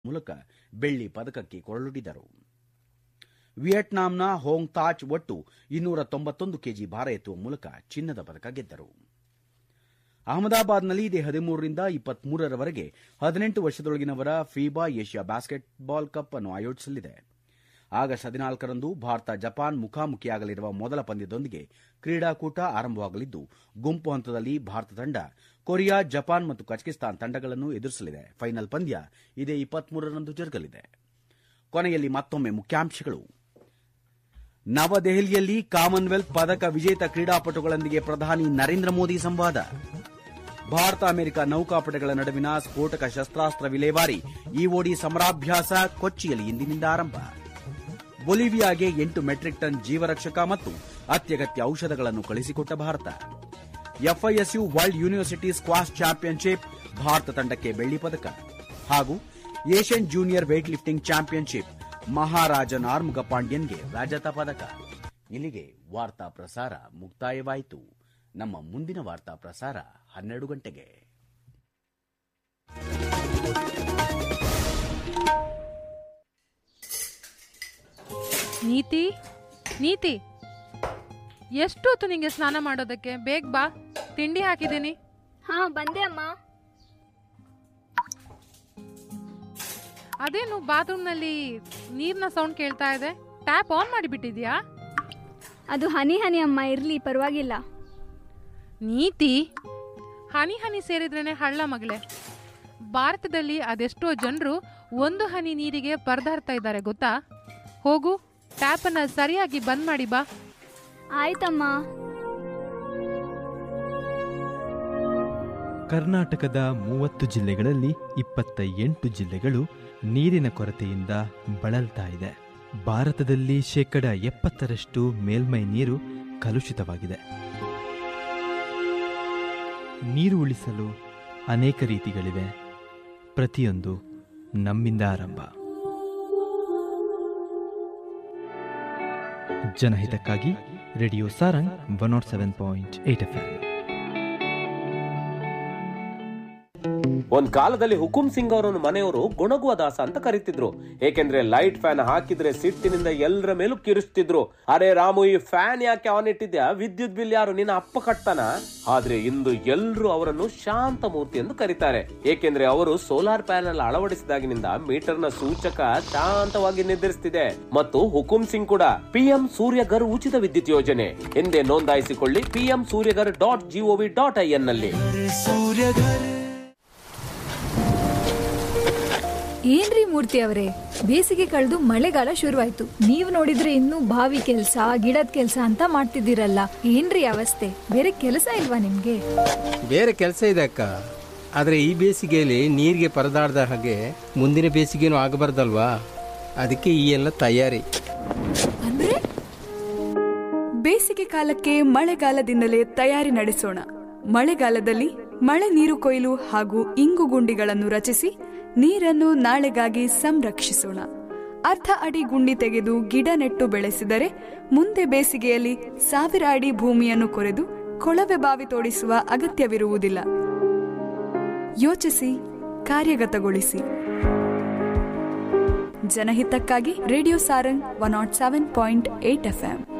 ಮೂಲಕ ಬೆಳ್ಳಿ ಪದಕಕ್ಕೆ ಕೊರಳುಡಿದರು ವಿಯೆಟ್ನಾಂನ ಹೋಂಗ್ ತಾಚ್ ಒಟ್ಟು ಇನ್ನೂರ ತೊಂಬತ್ತೊಂದು ಕೆಜಿ ಭಾರ ಎತ್ತುವ ಮೂಲಕ ಚಿನ್ನದ ಪದಕ ಗೆದ್ದರು ಅಹಮದಾಬಾದ್ನಲ್ಲಿ ಇದೇ ಹದಿಮೂರರಿಂದ ಇಪ್ಪತ್ಮೂರರವರೆಗೆ ಹದಿನೆಂಟು ವರ್ಷದೊಳಗಿನವರ ಫೀಬಾ ಏಷ್ಯಾ ಬ್ಯಾಸ್ಕೆಟ್ಬಾಲ್ ಕಪ್ ಅನ್ನು ಆಯೋಜಿಸಲಿದೆ ಆಗಸ್ಟ್ ಹದಿನಾಲ್ಕರಂದು ಭಾರತ ಜಪಾನ್ ಮುಖಾಮುಖಿಯಾಗಲಿರುವ ಮೊದಲ ಪಂದ್ಯದೊಂದಿಗೆ ಕ್ರೀಡಾಕೂಟ ಆರಂಭವಾಗಲಿದ್ದು ಗುಂಪು ಹಂತದಲ್ಲಿ ಭಾರತ ತಂಡ ಕೊರಿಯಾ ಜಪಾನ್ ಮತ್ತು ಕಜಕಿಸ್ತಾನ್ ತಂಡಗಳನ್ನು ಎದುರಿಸಲಿದೆ ಫೈನಲ್ ಪಂದ್ಯ ಇದೇ ಇಪ್ಪತ್ಮೂರರಂದು ಜರುಗಲಿದೆ ಕೊನೆಯಲ್ಲಿ ಮತ್ತೊಮ್ಮೆ ಮುಖ್ಯಾಂಶಗಳು ನವದೆಹಲಿಯಲ್ಲಿ ಕಾಮನ್ವೆಲ್ತ್ ಪದಕ ವಿಜೇತ ಕ್ರೀಡಾಪಟುಗಳೊಂದಿಗೆ ಪ್ರಧಾನಿ ನರೇಂದ್ರ ಮೋದಿ ಸಂವಾದ ಭಾರತ ಅಮೆರಿಕ ನೌಕಾಪಡೆಗಳ ನಡುವಿನ ಸ್ಫೋಟಕ ಶಸ್ತ್ರಾಸ್ತ್ರ ವಿಲೇವಾರಿ ಇಒಡಿ ಸಮರಾಭ್ಯಾಸ ಕೊಚ್ಚಿಯಲ್ಲಿ ಇಂದಿನಿಂದ ಆರಂಭ ಬೊಲಿವಿಯಾಗೆ ಎಂಟು ಮೆಟ್ರಿಕ್ ಟನ್ ಜೀವರಕ್ಷಕ ಮತ್ತು ಅತ್ಯಗತ್ಯ ಔಷಧಗಳನ್ನು ಕಳಿಸಿಕೊಟ್ಟ ಭಾರತ FISU world university squash championship ಭಾರತ ತಂಡಕ್ಕೆ ಬೆಳ್ಳಿ ಪದಕ ಹಾಗೂ Asian junior weightlifting championship Maharajan Arumuga ಪಾಂಡ್ಯನ್ಗೆ ರಜತ ಪದಕ ಇಲ್ಲಿಗೆ ವಾರ್ತಾ ಪ್ರಸಾರ ಮುಕ್ತಾಯವಾಯಿತು ನಮ್ಮ ಮುಂದಿನ ವಾರ್ತಾ ಪ್ರಸಾರ ಹನ್ನೆರಡು ಗಂಟೆಗೆ ನೀತಿ ನೀತಿ ಎಷ್ಟೊತ್ತು ನಿಂಗೆ ಸ್ನಾನ ಮಾಡೋದಕ್ಕೆ ಬೇಗ ಬಾ ತಿಂಡಿ ಹಾಕಿದ್ದೀನಿ ಹಾ ಬಂದೆ ಅಮ್ಮ ಅದೇನು ಬಾತ್ರೂಮ್ನಲ್ಲಿ ನೀರಿನ ಸೌಂಡ್ ಕೇಳ್ತಾ ಇದೆ ಟ್ಯಾಪ್ ಆನ್ ಮಾಡಿಬಿಟ್ಟಿದ್ಯಾ ಅದು ಹನಿ ಹನಿ ಅಮ್ಮ ಇರ್ಲಿ ಪರವಾಗಿಲ್ಲ ನೀತಿ ಹನಿ ಹನಿ ಸೇರಿದ್ರೇನೆ ಹಳ್ಳ ಮಗಳೇ ಭಾರತದಲ್ಲಿ ಅದೆಷ್ಟೋ ಜನರು ಒಂದು ಹನಿ ನೀರಿಗೆ ಪರದಾಡ್ತಾ ಇದ್ದಾರೆ ಗೊತ್ತಾ ಹೋಗು ಟ್ಯಾಪನ್ನು ಸರಿಯಾಗಿ ಬಂದ್ ಮಾಡಿ ಬಾ ಆಯ್ತಮ್ಮ ಕರ್ನಾಟಕದ ಮೂವತ್ತು ಜಿಲ್ಲೆಗಳಲ್ಲಿ ಇಪ್ಪತ್ತ ಎಂಟು ಜಿಲ್ಲೆಗಳು ನೀರಿನ ಕೊರತೆಯಿಂದ ಬಳಲ್ತಾ ಇದೆ ಭಾರತದಲ್ಲಿ ಶೇಕಡ ಎಪ್ಪತ್ತರಷ್ಟು ಮೇಲ್ಮೈ ನೀರು ಕಲುಷಿತವಾಗಿದೆ ನೀರು ಉಳಿಸಲು ಅನೇಕ ರೀತಿಗಳಿವೆ ಪ್ರತಿಯೊಂದು ನಮ್ಮಿಂದ ಆರಂಭ ಜನಹಿತಕ್ಕಾಗಿ radio Sarang one naught seven point eight F ಒಂದ್ ಕಾಲದಲ್ಲಿ ಹುಕುಂ ಸಿಂಗ್ ಅವರನ್ನು ಮನೆಯವರು ಗುಣಗುವ ದಾಸ ಅಂತ ಕರೀತಿದ್ರು ಏಕೆಂದ್ರೆ ಲೈಟ್ ಫ್ಯಾನ್ ಹಾಕಿದ್ರೆ ಸಿಟ್ಟಿನಿಂದ ಎಲ್ಲರ ಮೇಲೂ ಕಿರಿಸ್ತಿದ್ರು ಅರೆ ರಾಮು ಈ ಫ್ಯಾನ್ ಯಾಕೆ ಆನ್ ಇಟ್ಟಿದ್ಯಾ ವಿದ್ಯುತ್ ಬಿಲ್ ಯಾರು ನಿನ್ನ ಅಪ್ಪ ಕಟ್ತಾನ ಆದ್ರೆ ಇಂದು ಎಲ್ರು ಅವರನ್ನು ಶಾಂತ ಮೂರ್ತಿ ಎಂದು ಕರೀತಾರೆ ಏಕೆಂದ್ರೆ ಅವರು ಸೋಲಾರ್ ಪ್ಯಾನೆಲ್ ಅಳವಡಿಸಿದಾಗಿನಿಂದ ಮೀಟರ್ನ ಸೂಚಕ ಶಾಂತವಾಗಿ ನಿರ್ಧರಿಸುತ್ತಿದೆ ಮತ್ತು ಹುಕುಂ ಸಿಂಗ್ ಕೂಡ ಪಿಎಂ ಸೂರ್ಯಗರ್ ಉಚಿತ ವಿದ್ಯುತ್ ಯೋಜನೆ ಎಂದೇ ನೋಂದಾಯಿಸಿಕೊಳ್ಳಿ PM Suryaghar dot gov dot I N ನಲ್ಲಿ ಏನ್ರಿ ಮೂರ್ತಿ ಅವರೇ ಬೇಸಿಗೆ ಕಳೆದು ಮಳೆಗಾಲ ಶುರುವಾಯ್ತು ನೀವ್ ನೋಡಿದ್ರೆ ಇನ್ನೂ ಬಾವಿ ಕೆಲ್ಸ ಗಿಡದ ಕೆಲ್ಸ ಅಂತ ಮಾಡ್ತಿದ್ದೀರಲ್ಲ ಏನ್ರಿ ಅವಸ್ಥೆ ಬೇರೆ ಕೆಲಸ ಇಲ್ವಾ ನಿಮ್ಗೆ ಬೇರೆ ಕೆಲಸ ಇದೆ ಅಕ್ಕ ಆದರೆ ಈ ಬೇಸಿಗೆಯಲ್ಲಿ ನೀರಿಗೆ ಪರದಾಡ್ದ ಹಾಗೆ ಮುಂದಿನ ಬೇಸಿಗೆನೂ ಆಗಬಾರ್ದಲ್ವಾ ಅದಕ್ಕೆ ಈ ಎಲ್ಲ ತಯಾರಿ ಅಂದ್ರೆ ಬೇಸಿಗೆ ಕಾಲಕ್ಕೆ ಮಳೆಗಾಲದಿಂದಲೇ ತಯಾರಿ ನಡೆಸೋಣ ಮಳೆಗಾಲದಲ್ಲಿ ಮಳೆ ನೀರು ಕೊಯ್ಲು ಹಾಗೂ ಇಂಗು ಗುಂಡಿಗಳನ್ನು ರಚಿಸಿ ನೀರನ್ನು ನಾಳೆಗಾಗಿ ಸಂರಕ್ಷಿಸೋಣ ಅರ್ಧ ಅಡಿ ಗುಂಡಿ ತೆಗೆದು ಗಿಡ ನೆಟ್ಟು ಬೆಳೆಸಿದರೆ ಮುಂದೆ ಬೇಸಿಗೆಯಲ್ಲಿ ಸಾವಿರ ಅಡಿ ಭೂಮಿಯನ್ನು ಕೊರೆದು ಕೊಳವೆ ಬಾವಿ ತೋಡಿಸುವ ಅಗತ್ಯವಿರುವುದಿಲ್ಲ ಯೋಚಿಸಿ ಕಾರ್ಯಗತಗೊಳಿಸಿ ಜನಹಿತಕ್ಕಾಗಿ radio Sarang one naught seven point eight FM